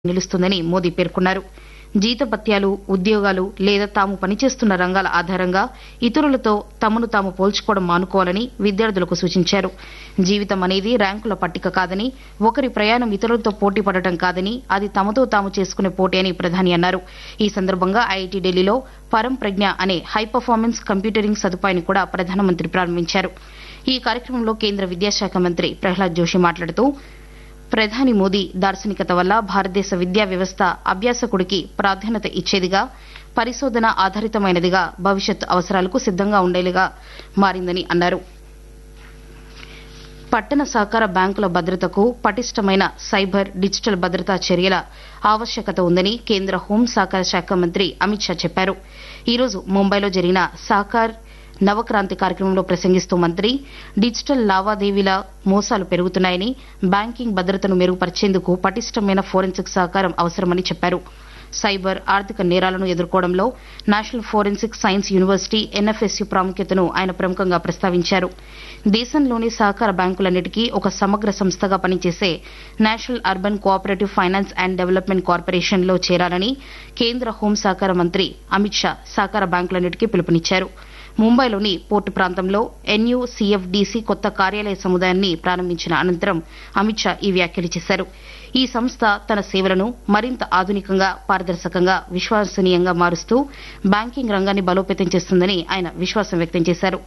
నిలుస్తుందని మోదీ పేర్కొన్నారు జీతభత్యాలు ఉద్యోగాలు లేదా తాము పనిచేస్తున్న రంగాల ఆధారంగా ఇతరులతో తమను తాము పోల్చుకోవడం మానుకోవాలని విద్యార్థులకు సూచించారు జీవితం అనేది ర్యాంకుల పట్టిక కాదని ఒకరి ప్రయాణం ఇతరులతో పోటీ పడటం కాదని అది తమతో తాము చేసుకునే పోటీ అని ప్రధాని అన్నారు ఈ సందర్భంగా ఐఐటి ఢిల్లీలో పరం ప్రజ్ఞ అనే హై పర్ఫార్మెన్స్ కంప్యూటరింగ్ సదుపాయాన్ని కూడా ప్రధానమంత్రి ప్రారంభించారు ఈ కార్యక్రమంలో కేంద్ర విద్యాశాఖ మంత్రి ప్రహ్లాద్ జోషి మాట్లాడుతూ ప్రధాని మోదీ దార్శనికత వల్ల భారతదేశ విద్యా వ్యవస్థ అభ్యాసకుడికి ప్రాధాన్యత ఇచ్చేదిగా పరిశోధన ఆధారితమైనదిగా భవిష్యత్ అవసరాలకు సిద్దంగా ఉండేదిగా మారిందని అన్నారు పట్టణ సహకార బ్యాంకుల భద్రతకు పటిష్టమైన సైబర్ డిజిటల్ భద్రతా చర్యల ఆవశ్యకత ఉందని కేంద్ర హోం సహకార శాఖ మంత్రి అమిత్ షా చెప్పారు ఈరోజు ముంబైలో జరిగిన సహకార్ నవక్రాంతి కార్యక్రమంలో ప్రసంగిస్తూ మంత్రి డిజిటల్ లావాదేవీల మోసాలు పెరుగుతున్నాయని బ్యాంకింగ్ భద్రతను మెరుగుపరిచేందుకు పటిష్టమైన ఫోరెన్సిక్ సహకారం అవసరమని చెప్పారు సైబర్ ఆర్థిక నేరాలను ఎదుర్కోవడంలో national forensic science university NFSU ప్రాముఖ్యతను ఆయన ప్రముఖంగా ప్రస్తావించారు దేశంలోని సహకార బ్యాంకులన్నిటికీ ఒక సమగ్ర సంస్థగా పనిచేసే national urban cooperative finance and development కార్పొరేషన్లో చేరాలని కేంద్ర హోం సహకార మంత్రి అమిత్ షా సహకార బ్యాంకులన్నిటికీ పిలుపునిచ్చారు ముంబైలోని పోర్టు ప్రాంతంలో ఎన్యూసీఎఫ్డీసీ కొత్త కార్యాలయ సముదాయాన్ని ప్రారంభించిన అనంతరం అమిత్ షా ఈ వ్యాఖ్యలు చేశారు ఈ సంస్థ తన సేవలను మరింత ఆధునికంగా పారదర్శకంగా విశ్వసనీయంగా మారుస్తూ బ్యాంకింగ్ రంగాన్ని బలోపేతం చేస్తుందని ఆయన విశ్వాసం వ్యక్తం చేశారు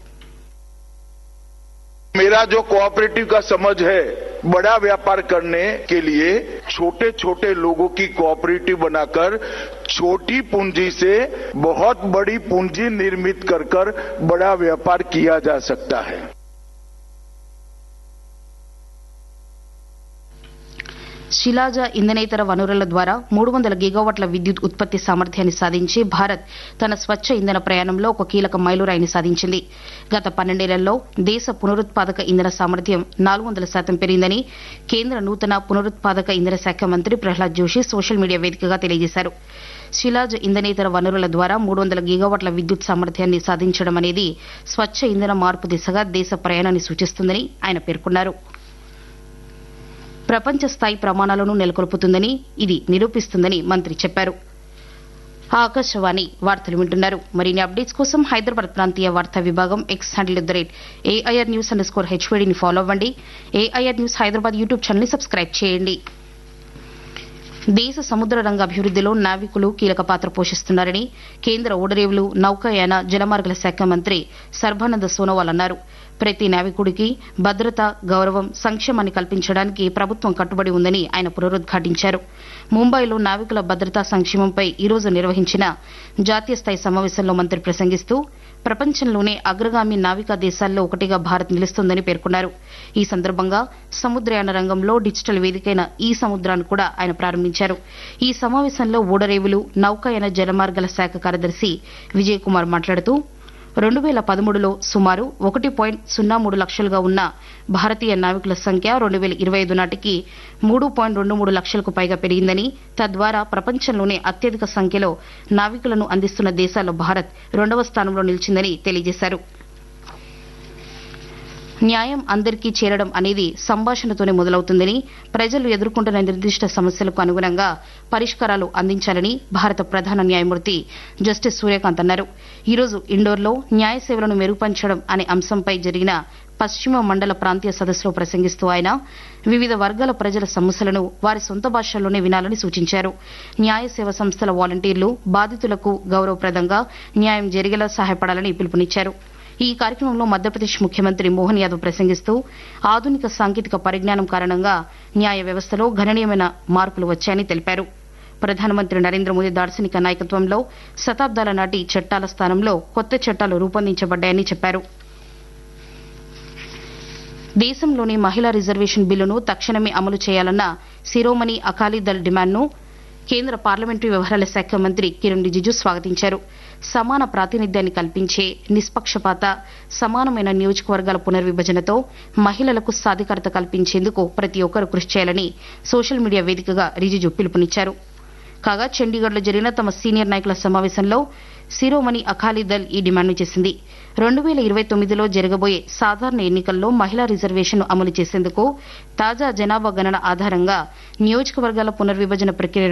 मेरा जो कोऑपरेटिव का समझ है बड़ा व्यापार करने के लिए छोटे छोटे लोगों की कोऑपरेटिव बनाकर छोटी पूंजी से बहुत बड़ी पूंजी निर्मित कर कर बड़ा व्यापार किया जा सकता है శిలాజ ఇంధనేతర వనరుల ద్వారా మూడు వందల గిగావాట్ల విద్యుత్ ఉత్పత్తి సామర్థ్యాన్ని సాధించి భారత్ తన స్వచ్ఛ ఇంధన ప్రయాణంలో ఒక కీలక మైలురాయిని సాధించింది గత పన్నెండేళ్లలో దేశ పునరుత్పాదక ఇంధన సామర్థ్యం నాలుగు వందల శాతం పెరిగిందని కేంద్ర నూతన పునరుత్పాదక ఇంధన శాఖ మంత్రి ప్రహ్లాద్ జోషి సోషల్ మీడియా వేదికగా తెలియజేశారు శిలాజ్ ఇంధనేతర వనరుల ద్వారా మూడు వందల గిగావాట్ల విద్యుత్ సామర్థ్యాన్ని సాధించడం అనేది స్వచ్ఛ ఇంధన మార్పు దిశగా దేశ ప్రయాణాన్ని సూచిస్తుందని ఆయన పేర్కొన్నారు ప్రపంచ స్థాయి ప్రమాణాలను నెలకొల్పుతుందని ఇది నిరూపిస్తుందని మంత్రి చెప్పారు ఆకాశవాణి వార్తలు వింటున్నారు మరిన్ని అప్డేట్స్ కోసం హైదరాబాద్ ప్రాంతీయ వార్తా విభాగం X handle at the rate AIR news underscore హెచ్వేడిని ఫాలో అవ్వండి AIR news Hyderabad YouTube channel subscribe చేయండి దేశ సముద్ర రంగ అభివృద్దిలో నావికులు కీలక పాత్ర పోషిస్తున్నారని కేంద్ర ఓడరేవులు నౌకాయాన జలమార్గల శాఖ మంత్రి సర్బానంద సోనోవాల్ అన్నారు ప్రతి నావికుడికి భద్రత గౌరవం సంక్షేమాన్ని కల్పించడానికి ప్రభుత్వం కట్టుబడి ఉందని ఆయన పునరుద్ఘాటించారు ముంబైలో నావికుల భద్రతా సంక్షేమంపై ఈరోజు నిర్వహించిన జాతీయ స్థాయి సమావేశంలో మంత్రి ప్రసంగిస్తూ ప్రపంచంలోనే అగ్రగామి నావికా దేశాల్లో ఒకటిగా భారత్ నిలుస్తోందని పేర్కొన్నారు ఈ సందర్భంగా సముద్రయాన రంగంలో డిజిటల్ వేదికైన ఈ సముద్రాన్ని కూడా ఆయన ప్రారంభించారు ఈ సమావేశంలో ఓడరేవులు నౌకాయాన జలమార్గాల శాఖ కార్యదర్శి విజయ్ కుమార్ మాట్లాడుతూ రెండు వేల పదమూడులో సుమారు ఒకటి పాయింట్ సున్నా మూడు లక్షలుగా ఉన్న భారతీయ నావికుల సంఖ్య రెండు వేల ఇరవై ఐదు నాటికి మూడు పాయింట్ రెండు మూడు లక్షలకు పైగా పెరిగిందని తద్వారా ప్రపంచంలోనే అత్యధిక సంఖ్యలో నావికులను అందిస్తున్న దేశాల్లో భారత్ రెండవ స్థానంలో నిలిచిందని తెలియజేశారు న్యాయం అందరికీ చేరడం అనేది సంభాషణతోనే మొదలవుతుందని ప్రజలు ఎదుర్కొంటున్న నిర్దిష్ట సమస్యలకు అనుగుణంగా పరిష్కారాలు అందించాలని భారత ప్రధాన న్యాయమూర్తి జస్టిస్ సూర్యకాంత్ అన్నారు ఈరోజు ఇండోర్లో న్యాయ సేవలను మెరుగుపరచడం అనే అంశంపై జరిగిన పశ్చిమ మండల ప్రాంతీయ సదస్సులో ప్రసంగిస్తూ ఆయన వివిధ వర్గాల ప్రజల సమస్యలను వారి సొంత భాషల్లోనే వినాలని సూచించారు న్యాయ సేవ సంస్థల వాలంటీర్లు బాధితులకు గౌరవప్రదంగా న్యాయం జరిగేలా సహాయపడాలని పిలుపునిచ్చారు ఈ కార్యక్రమంలో మధ్యప్రదేశ్ ముఖ్యమంత్రి మోహన్ యాదవ్ ప్రసంగిస్తూ ఆధునిక సాంకేతిక పరిజ్ఞానం కారణంగా న్యాయ వ్యవస్థలో గణనీయమైన మార్పులు వచ్చాయని తెలిపారు ప్రధానమంత్రి నరేంద్ర మోదీ దార్శనిక నాయకత్వంలో శతాబ్దాల నాటి చట్టాల స్థానంలో కొత్త చట్టాలు రూపొందించబడ్డాయని చెప్పారు దేశంలోని మహిళా రిజర్వేషన్ బిల్లును తక్షణమే అమలు చేయాలన్న శిరోమణి అకాలీదళ్ డిమాండ్ను కేంద్ర పార్లమెంటరీ వ్యవహారాల శాఖ మంత్రి కిరణ్ రిజిజు స్వాగతించారు సమాన ప్రాతినిధ్యాన్ని కల్పించే నిష్పక్షపాత సమానమైన నియోజకవర్గాల పునర్విభజనతో మహిళలకు సాధికారత కల్పించేందుకు ప్రతి ఒక్కరూ కృషి చేయాలని సోషల్ మీడియా వేదికగా రిజిజు పిలుపునిచ్చారు కాగా చండీగఢ్లో జరిగిన తమ సీనియర్ నాయకుల సమావేశంలో శిరోమణి అకాలీదళ్ ఈ డిమాండ్ చేసింది రెండు వేల ఇరవై తొమ్మిదిలో జరగబోయే సాధారణ ఎన్నికల్లో మహిళా రిజర్వేషన్ అమలు చేసేందుకు తాజా జనాభా గణన ఆధారంగా నియోజకవర్గాల పునర్విభజన ప్రక్రియ